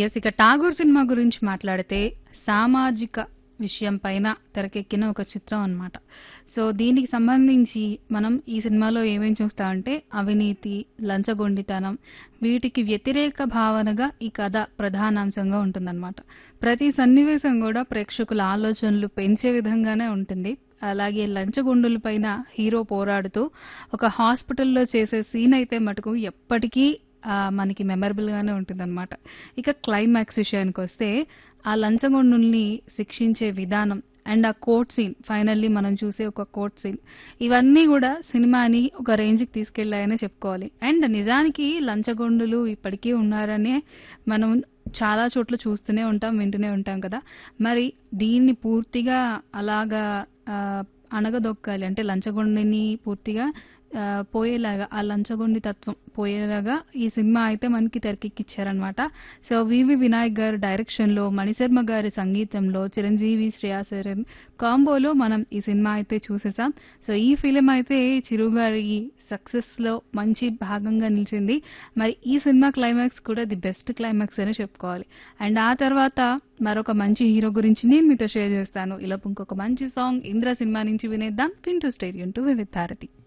Yes. ఇక 'Tagore' cinema గురించి మాట్లాడితే సామాజిక విషయం పైన తెరకెక్కిన ఒక చిత్రం అన్నమాట. సో, దీనికి సంబంధించి మనం ఈ సినిమాలో ఏమేం చూస్తామంటే అవినీతి, లంచగొండితనం వీటికి వ్యతిరేక భావనగా ఈ కథ ప్రధానాంశంగా ఉంటుందన్నమాట. ప్రతి సన్నివేశం గూడా ప్రేక్షకుల ఆలోచనలు పెంచే విధంగానే ఉంటుంది. అలాగే లంచగొండులపైన హీరో పోరాడుతూ ఒక హాస్పిటల్‌లో చేసే సీన్ అయితే మటుకు ఎప్పటికీ ఆహ్, మనకి మెమరబుల్ గానే ఉంటుందన్నమాట. ఇక క్లైమాక్స్ విషయానికొస్తే ఆ లంచగొండుల్ని శిక్షించే విధానం అండ్ ఆ కోర్ట్ సీన్ ఫైనల్లీ మనం చూసే ఒక కోర్ట్ సీన్ ఇవన్నీ గూడా సినిమాని ఒక రేంజ్‌కి తీసుకెళ్ళాయనే చెప్పుకోవాలి. అండ్ నిజానికి లంచగొండులు ఇప్పటికీ ఉన్నారనే మనం చాలా చోట్ల చూస్తూనే ఉంటాం, వింటూనే ఉంటాం కదా! మరి దీన్ని పూర్తిగా అలాగా ఆహ్, అణగదొక్కాలి అంటే లంచగొండిని పూర్తిగా ఆహ్, పోయేలాగా ఆ లంచగొండి తత్వం పోయేలాగా ఈ సినిమా అయితే మనకి తెరకెక్కిచ్చారన్నమాట. సో, వివి వినాయక్ గారి డైరెక్షన్‌లో, మణిశర్మ గారి సంగీతంలో, చిరంజీవి, శ్రేయా శరన్ కాంబోలో మనం ఈ సినిమా అయితే చూసేసాం. సో, ఈ ఫిల్మ్ అయితే చిరు గారి సక్సెస్‌లో మంచి భాగంగా నిలిచింది. మరి ఈ సినిమా క్లైమాక్స్ కూడా ది బెస్ట్ క్లైమాక్స్ అనే చెప్పుకోవాలి. అండ్ ఆ తర్వాత మరొక మంచి హీరో గురించి నేను మీతో షేర్ చేస్తాను. ఈలోపు ఇంకొక మంచి సాంగ్ 'ఇంద్ర' సినిమా నుంచి వినేద్దాం. వింటూ స్టే ట్యూన్ టు వివిధ భారతి.